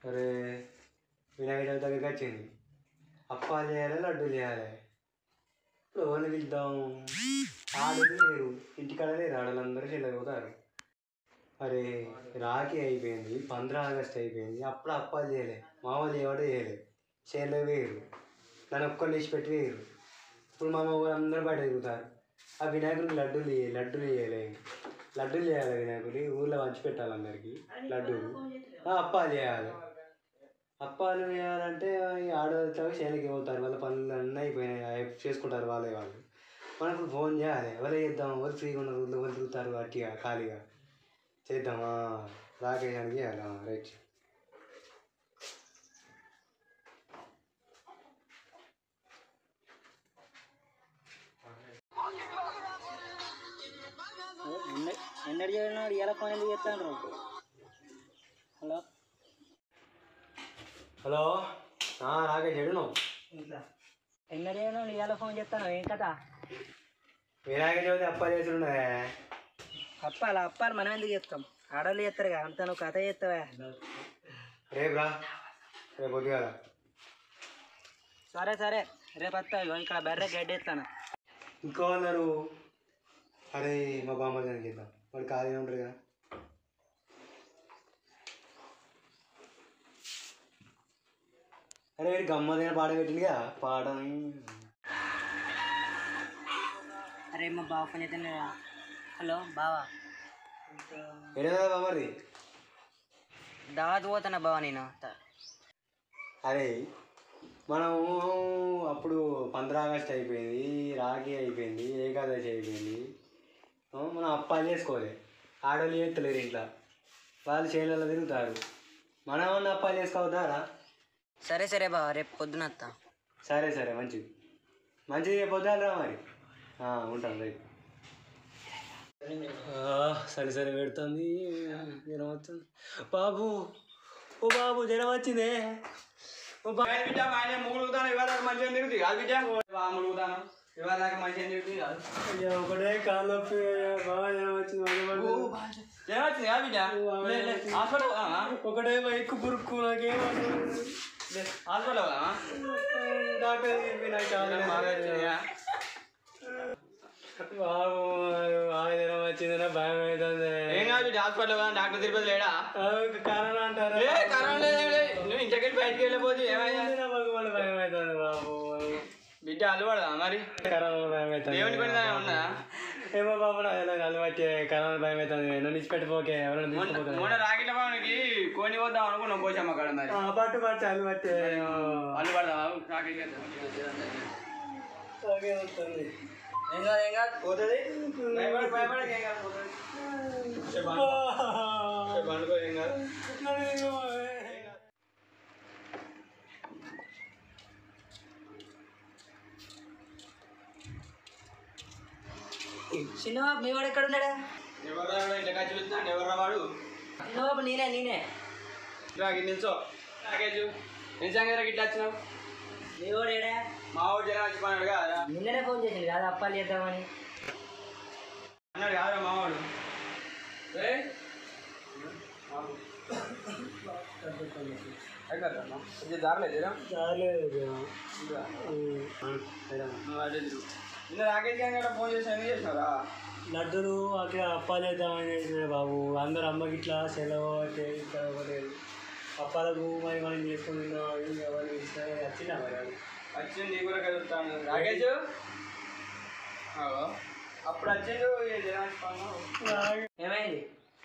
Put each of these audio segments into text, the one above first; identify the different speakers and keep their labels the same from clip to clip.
Speaker 1: అరే వినాయక చవితి దగ్గరికి వచ్చింది అప్పాలు చేయాలి లడ్డు చేయాలి ఇప్పుడు ఎవరిని పిలుద్దాం ఆడలు లేరు ఇంటికాడ లేరు ఆడలందరూ చెల్లకపోతారు అరే రాఖీ అయిపోయింది పంద్రా ఆగస్ట్ అయిపోయింది అప్పుడు అప్పాలు చేయలే మామూలు చేయవాడు చేయలే చేనులో వేయరు దాన్ని ఒక్కరిని వేసి పెట్టి వేయరు ఇప్పుడు మా ఊరు అందరూ బయట తిరుగుతారు ఆ వినాయకుడికి లడ్డూలు చేయాలి లడ్డూలు చేయాలి లడ్డూలు చేయాలి వినాయకుడి ఊర్లో పంచి పెట్టాలి అందరికి లడ్డూలు ఆ, అప్పాలు చేయాలి అప్పాలు చేయాలంటే ఈ ఆడవాళ్ళతో చేనుకి పోతారు వాళ్ళ పనులు అన్నీ అయిపోయినాయి అవి చేసుకుంటారు వాళ్ళే వాళ్ళు మనకు ఫోన్ చేయాలి ఎవరు చేద్దాం ఎవరు ఫ్రీగా ఉన్నారు ఊళ్ళో ఎవరు తిరుగుతారు అట్టిగా ఖాళీగా చేద్దామా రాకేశానికి చేయాలి రైట్
Speaker 2: ఎన్నడు చేయడం ఇలా ఫోన్ ఎందుకు చెప్తాను హలో
Speaker 1: హలో ఆ, రాకేష్ ఎడును
Speaker 2: ఎన్నడు చేయడం ఇలా ఫోన్ చెప్తాను ఏం కథ
Speaker 1: వినాయక చవితి అప్పాలు చేస్తుండే
Speaker 2: అప్పాలి అప్పాలి మనం ఎందుకు చెప్తాం ఆడవాళ్ళు చేస్తారు కదా అంత నువ్వు కథ చెప్తావా
Speaker 1: రేపు రా రేపు పొద్దుగాల
Speaker 2: సరే సరే రేపు వస్తా ఇగో ఇక్కడ బెర్రె గడ్డి ఎత్తాను
Speaker 1: ఇంకో అన్నారు అరే మా బామ్మ దానికి ఇద్దాం వాడు ఖాళీగా ఉంటారు కదా అరే వీడు గమ్మదైన పాట పెట్టిందిగా పాట
Speaker 2: అరే మా బావ ఫోన్ అయితే హలో బావా
Speaker 1: ఏడా బామ్మది
Speaker 2: దావత్ పోతానా బావ నేను
Speaker 1: అరే మనం అప్పుడు పంద్రా ఆగస్ట్ అయిపోయింది రాఖీ అయిపోయింది ఏకాదశి అయిపోయింది ఆ, మనం అప్పాలు చేసుకోవాలి ఆడవాళ్ళు చేస్తలేరు ఇంట్లో వాళ్ళు చేనులలో తిరుగుతారు మనం ఏమన్నా అప్పాలు చేసుకోవద్దారా
Speaker 2: సరే సరే బావ రేపు పొద్దున వస్తా
Speaker 1: సరే సరే మంచిది మంచిది పొద్దురా మరి ఆ, ఉంటాను రైట్ సరే సరే పెడుతుంది జ్వరం వచ్చింది బాబు ఓ బాబు జ్వరం వచ్చిందే ఓ బాబు
Speaker 3: బిడ్డ ఆయన ముగులుతాను ఇవాళ మంచిగా తిరుగుతుంది కాదు బిడ్డ ముగులుతాను ఇవాళ మంచిగా తిరుగుతుంది కాదు
Speaker 1: అయ్యో, ఒకటే కాలు నొప్పి బాగా జ్వరం వచ్చింది మంచి మంచి.
Speaker 3: ఏమవుతుంది కాదు బిడ్డ లే, లే, హాస్పిటల్ పోదామా?
Speaker 1: ఒకటే బైక్ పురుక్కు నాకేం
Speaker 3: లే, హాస్పిటల్ పోదామా?
Speaker 1: డాక్టర్ చెప్పి నాకు చాలా
Speaker 3: బాగా వచ్చిందిగా?
Speaker 1: బాబు బాగా జ్వరం వచ్చిందని భయం అవుతుంది
Speaker 3: ఏం కాదు బిడ్డ హాస్పిటల్ పోదాం డాక్టర్ తిరుపతి లేడా
Speaker 1: కరోనా అంటారా
Speaker 3: ఏ కరోనా లేదు, ఏం లేదు. నువ్వు ఇంటికెళ్ళి బయటికి వెళ్ళిపోతే ఏమైందా
Speaker 1: మగవాళ్ళు భయం అవుతుంది బాబు
Speaker 3: బిడ్డ అలవాడదా మరి
Speaker 1: కరోనా భయం అవుతుంది
Speaker 3: దేవుని పని దాని ఉన్నదా
Speaker 1: ఏమో బాబు నాకు ఎలా అలవాటే కరోనా భయం అవుతుంది నన్ను ఇచ్చిపెట్టిపోకే ఎవరైనా
Speaker 3: మొన్న
Speaker 1: తీసుకుపోతారు
Speaker 3: మొన్న రాకెట్ల పవన్కి కొని పోద్దాం అనుకున్నాం పోసాం అక్కడ మరి
Speaker 1: పట్టు పట్టు అలవాటే
Speaker 3: అల్లు పడదామా రాకెట్
Speaker 1: ఓకే వస్తుంది
Speaker 3: ఏం కాదు ఏం కాదు పోతుంది భయపడ భయపడక ఏం కాదు పోతుంది చెప్పు అనుకో. చెప్పు అనుకో ఏం కాదు
Speaker 2: చిన్నబాబు మీ వాడు ఎక్కడ ఉన్నాడా
Speaker 3: ఎవర్రా వాడు ఇంట్లో ఖర్చు పెడుతున్నాడు ఎవర్రా వాడు
Speaker 2: చిన్నబాబు నేనే నేనే
Speaker 3: రాకి నిల్చో ప్యాకేజ్ నిజంగా ఇట్లా వచ్చినావు
Speaker 2: మీ వాడు ఏడా
Speaker 3: మా వాడు జనం వచ్చి పన్నాడు కదా
Speaker 2: నిన్ననే ఫోన్ చేసింది కాదు అప్పాలు చేద్దామని
Speaker 3: అన్నాడు కాదురా మా వాడు ఏయ్. అయిపోయిందమ్మా. కొంచెం దారలేదు జరా. నువ్వు అదే తిరుగు. నిన్న రాకేష్ గారి కూడా ఫోన్ చేసి ఎందుకు చేసినారా
Speaker 1: లడ్డులు అక్కడ అప్పాలు చేద్దామని చేసిన బాబు అందరు అమ్మకి ఇట్లా సెలవు అంటే ఇట్లా ఇవ్వలేదు అప్పాలకు మరి మనం చేసుకుని ఎవరు వచ్చినా మరి అది.
Speaker 3: వచ్చింది నీ కూడా కదులుతాను రాకేష్ ఆగో. అప్పుడు వచ్చిండు ఈ జనం వచ్చి పన్నావు.
Speaker 2: ఏమైంది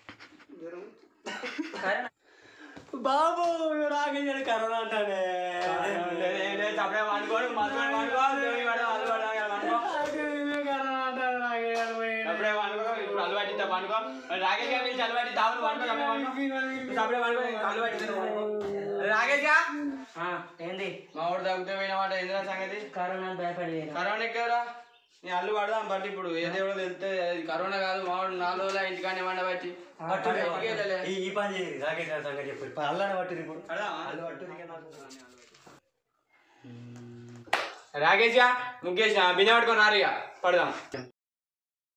Speaker 2: కరోనా
Speaker 1: బాబు రాకేశాడు కరోనా అంటానే
Speaker 3: లేదు, ఏం లేదు, అప్పుడే వండుకోడు, మధ్యాహ్నం వండుకో, దేవుని వాడు, అల్లు వాడు, అల్లు వండుకో.
Speaker 1: కరోనా అంటాడు రాకేశాడు
Speaker 3: అప్పుడే వండుకో, ఇప్పుడు అల్లు పట్టిస్తా, వండుకో. మరి రాకేష్ గారు పిలిచి అల్లు పట్టి, తావులు వండుకో, అప్పుడే వండుకో. ఇప్పుడు అప్పుడే వండుకో, ఇంకా అల్లు పట్టిస్తా, వండుకో. రాకేష్ గా?
Speaker 2: ఏంది
Speaker 3: మా వాడు తగ్గితే పోయిన మాట ఏందిరా సంగతి
Speaker 2: కరోనా భయపడి పోయినా.
Speaker 3: కరోనా ఎక్కరా నీ అల్లు పడదాం బట్టి ఇప్పుడు ఏ దేవుడో తెలిస్తే అది కరోనా కాదు మా వాడు నాలుగు రోజులు ఇంటికానే వండబట్టి
Speaker 1: పట్టు
Speaker 3: బయటికి వెళ్ళలే.
Speaker 1: ఈ ఈ పని చేయి రాకేష్ గారి సంగతి చెప్పు ఇప్పుడు అల్లాడ పట్టు ఇప్పుడు
Speaker 3: పడదామా?
Speaker 1: అల్లు పట్టు ఇక నాకు
Speaker 3: రాకేష్ గా ముగ్గేసిన బిన్న పట్టుకొని రారు ఇక పడదాం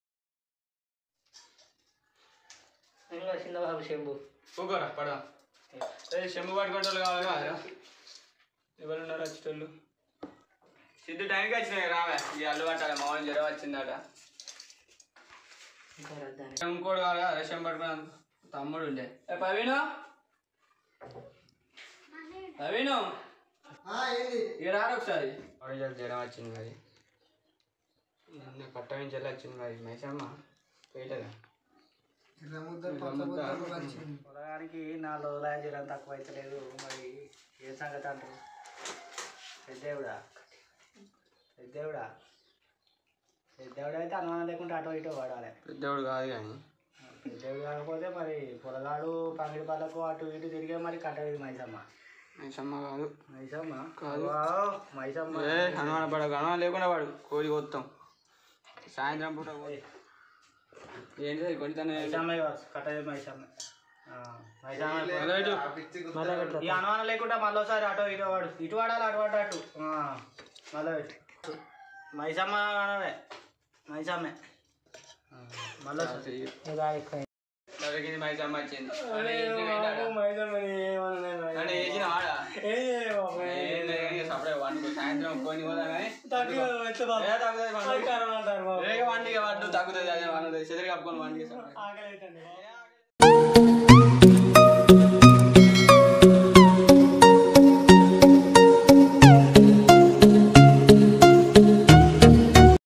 Speaker 2: ఇంకా చిన్నబాబు శంభు
Speaker 3: ఊకోరా పడదాం ఏ చెంబు పట్టుకుంటారు కావాలి కదా ఎవరు ఉన్నారు వచ్చేటోళ్ళు సిద్ధు టైంకి వచ్చినాయి రావే ఈ అల్లు పట్టాలి మామూలు జ్వరం వచ్చిందట ఇంకోటి కావాలి కదా రేషన్ పట్టుకున్నాను తమ్ముడు ఉండే ఏ పవీను పవీను ఇక రారు ఒకసారి జ్వరం వచ్చింది మరి నిన్న పట్ట నుంచి వెళ్ళి వచ్చింది మరి మైసమ్మ పోయలేదా
Speaker 2: పొలగానికి నాలుగు రోజులు అయ్యే జ్వరం తక్కువ అవుతలేదు మరి ఏ సంగతి అంటారు పెద్దేవుడా పెద్దేవుడా పెద్దేవుడు అయితే అనుమానం లేకుండా అటో ఇటో పడాలి
Speaker 3: పెద్దోడు కాదు కానీ
Speaker 2: పెద్దోడు కాకపోతే మరి పొలగాడు పంగిడి పళ్ళకు అటు ఇటు తిరిగే మరి కట్టేది మైసమ్మ
Speaker 3: మైసమ్మ కాదు
Speaker 2: మైసమ్మ
Speaker 3: కాదు.
Speaker 2: వావ్, మైసమ్మ
Speaker 3: ఏ హనుమాన పడకు హనుమాన లేకుండా వాడు కోడి కొత్తాం సాయంత్రం పూట కోడి. ఏంటి కొడితేనే
Speaker 2: మైసమ్మ కావచ్చు, కట్టేది మైసమ్మ ఆ, మైసమ్మ
Speaker 3: మొదలెట్టు.
Speaker 2: ఈ అనుమానం లేకుండా మళ్ళీ ఒకసారి అటో ఇటో వాడు ఇటు వాడాలి అటు పడ్డట్టు మళ్ళీ పెట్టు మైసమ్మ అనవే మైసమ్మే మళ్ళీ
Speaker 3: దొరికింది మైసమ్మ వచ్చింది నన్ను వేసిన ఏంటాడా? నన్ను వేసిన వాడా? ఏం లేదు కానీ సపరేట్ వండుకో సాయంత్రం కొని పోదా కానీ ఏ తగ్గుతుంది వండు. వేగ వండిగా పట్టు తగ్గుతుంది అదే వండుతుంది చెదిరి కప్పుకొని వండిగా సపరేట్.
Speaker 2: ఆకలి అవుతుంది